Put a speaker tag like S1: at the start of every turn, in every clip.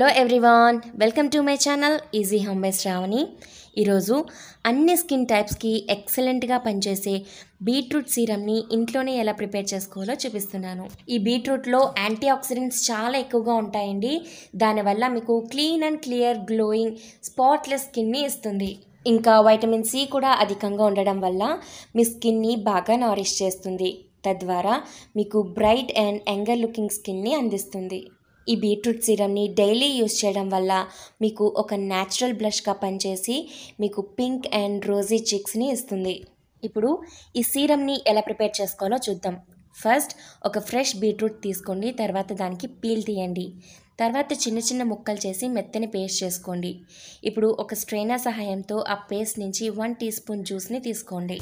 S1: hello everyone welcome to my channel easy home by Sravani ఈరోజు అన్ని skin టైప్స్కి ఎక్సలెంట్గా పనిచేసే బీట్రూట్ సీరమ్ని ఇంట్లోనే ఎలా ప్రిపేర్ చేసుకోవాలో చూపిస్తున్నాను ఈ బీట్రూట్లో యాంటీ ఆక్సిడెంట్స్ చాలా ఎక్కువగా ఉంటాయండి దానివల్ల మీకు clean and clear glowing spotless స్కిన్ని ఇస్తుంది ఇంకా వైటమిన్ సి కూడా అధికంగా ఉండడం వల్ల మీ స్కిన్ని బాగా నారిష్ చేస్తుంది తద్వారా మీకు బ్రైట్ అండ్ యంగర్ లుకింగ్ స్కిన్ని అందిస్తుంది ఈ బీట్రూట్ సీరమ్ని డైలీ యూస్ చేయడం వల్ల మీకు ఒక న్యాచురల్ బ్లష్గా పనిచేసి మీకు పింక్ అండ్ రోజీ చిక్స్ని ఇస్తుంది ఇప్పుడు ఈ సీరమ్ని ఎలా ప్రిపేర్ చేసుకోవాలో చూద్దాం ఫస్ట్ ఒక ఫ్రెష్ బీట్రూట్ తీసుకోండి తర్వాత దానికి పీల్ తీయండి తర్వాత చిన్న చిన్న ముక్కలు చేసి మెత్తని పేస్ట్ చేసుకోండి ఇప్పుడు ఒక స్ట్రైనర్ సహాయంతో ఆ పేస్ట్ నుంచి వన్ టీ స్పూన్ జ్యూస్ని తీసుకోండి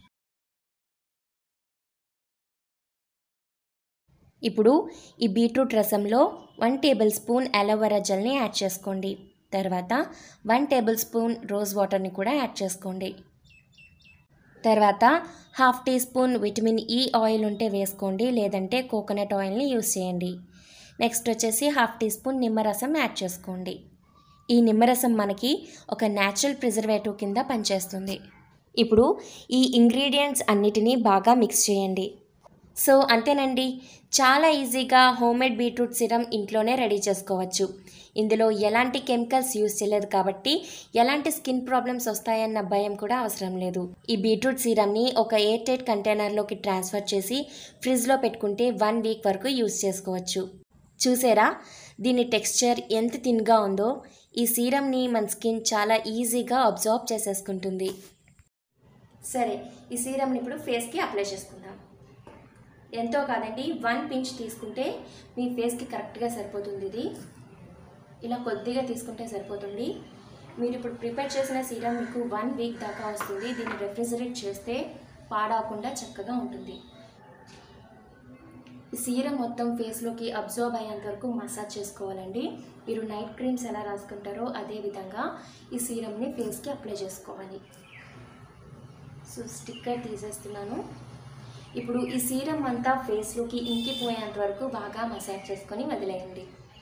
S1: ఇప్పుడు ఈ బీట్రూట్ రసంలో వన్ టేబుల్ స్పూన్ అలోవెరా జెల్ని యాడ్ చేసుకోండి తర్వాత వన్ టేబుల్ స్పూన్ రోజ్ వాటర్ని కూడా యాడ్ చేసుకోండి తర్వాత half tea spoon vitamin E oil ఉంటే వేసుకోండి లేదంటే కోకోనట్ ఆయిల్ని యూస్ చేయండి నెక్స్ట్ వచ్చేసి హాఫ్ టీ స్పూన్ నిమ్మరసం యాడ్ చేసుకోండి ఈ నిమ్మరసం మనకి ఒక న్యాచురల్ ప్రిజర్వేటివ్ కింద పనిచేస్తుంది ఇప్పుడు ఈ ఇంగ్రీడియంట్స్ అన్నిటినీ బాగా మిక్స్ చేయండి సో అంతేనండి చాలా ఈజీగా హోమ్మేడ్ బీట్రూట్ సిరం ఇంట్లోనే రెడీ చేసుకోవచ్చు ఇందులో ఎలాంటి కెమికల్స్ యూజ్ చేయలేదు కాబట్టి ఎలాంటి స్కిన్ ప్రాబ్లమ్స్ వస్తాయన్న భయం కూడా అవసరం లేదు ఈ బీట్రూట్ సిరమ్ని ఒక ఎయిర్ టైట్ కంటైనర్లోకి ట్రాన్స్ఫర్ చేసి ఫ్రిడ్జ్లో పెట్టుకుంటే వన్ వీక్ వరకు యూజ్ చేసుకోవచ్చు చూసారా దీని టెక్స్చర్ ఎంత థిన్గా ఉందో ఈ సీరమ్ని మన స్కిన్ చాలా ఈజీగా అబ్జార్బ్ చేసేసుకుంటుంది సరే ఈ సీరమ్ని ఇప్పుడు ఫేస్కి అప్లై చేసుకుందాం ఎంతో కాదండి వన్ పించ్ తీసుకుంటే మీ ఫేస్కి కరెక్ట్గా సరిపోతుంది ఇది ఇలా కొద్దిగా తీసుకుంటే సరిపోతుంది మీరు ఇప్పుడు ప్రిపేర్ చేసిన సీరం మీకు వన్ వీక్ దాకా వస్తుంది దీన్ని రెఫ్రిజరేట్ చేస్తే పాడవకుండా చక్కగా ఉంటుంది ఈ సీరం మొత్తం ఫేస్లోకి అబ్జర్వ్ అయ్యేంత వరకు మసాజ్ చేసుకోవాలండి మీరు నైట్ క్రీమ్స్ ఎలా రాసుకుంటారో అదే విధంగా ఈ సీరమ్ని ఫేస్కి అప్లై చేసుకోవాలి సో స్టిక్కర్ తీసేస్తున్నాను ఇప్పుడు ఈ సీరం అంతా ఫేస్లోకి ఇంకిపోయేంత వరకు బాగా మసాజ్ చేసుకొని వదిలేయండి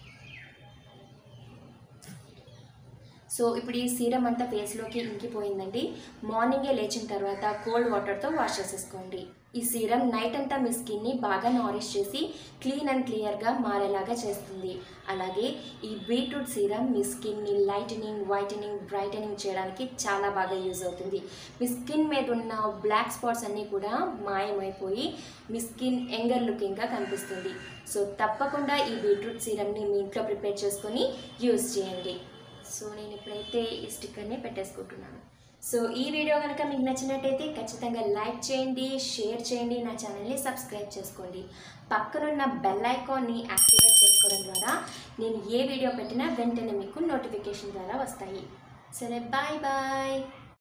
S1: సో ఇప్పుడు ఈ సీరం అంతా ఫేస్లోకి ఇంకిపోయిందండి మార్నింగే లేచిన తర్వాత కోల్డ్ వాటర్తో వాష్ చేసేసుకోండి ఈ సీరం నైట్ అంతా మీ స్కిన్ని బాగా నారిష్ చేసి క్లీన్ అండ్ క్లియర్గా మారేలాగా చేస్తుంది అలాగే ఈ బీట్రూట్ సీరం మీ స్కిన్ని లైటనింగ్ వైటనింగ్ బ్రైటనింగ్ చేయడానికి చాలా బాగా యూజ్ అవుతుంది మీ స్కిన్ మీద ఉన్న బ్లాక్ స్పాట్స్ అన్నీ కూడా మాయమైపోయి మీ స్కిన్ యంగర్ లుకింగ్గా కనిపిస్తుంది సో తప్పకుండా ఈ బీట్రూట్ సీరంని మీ ఇంట్లో ప్రిపేర్ చేసుకొని యూజ్ చేయండి సో నేను ఇప్పుడైతే ఈ స్టిక్కర్ని పెట్టేసుకుంటున్నాను సో ఈ వీడియో కనుక మీకు నచ్చినట్టయితే ఖచ్చితంగా లైక్ చేయండి షేర్ చేయండి నా ఛానల్ని సబ్స్క్రైబ్ చేసుకోండి పక్కనున్న బెల్ ఐకాన్ని యాక్టివేట్ చేసుకోవడం ద్వారా నేను ఏ వీడియో పెట్టినా వెంటనే మీకు నోటిఫికేషన్ ద్వారా వస్తాయి సరే బాయ్ బాయ్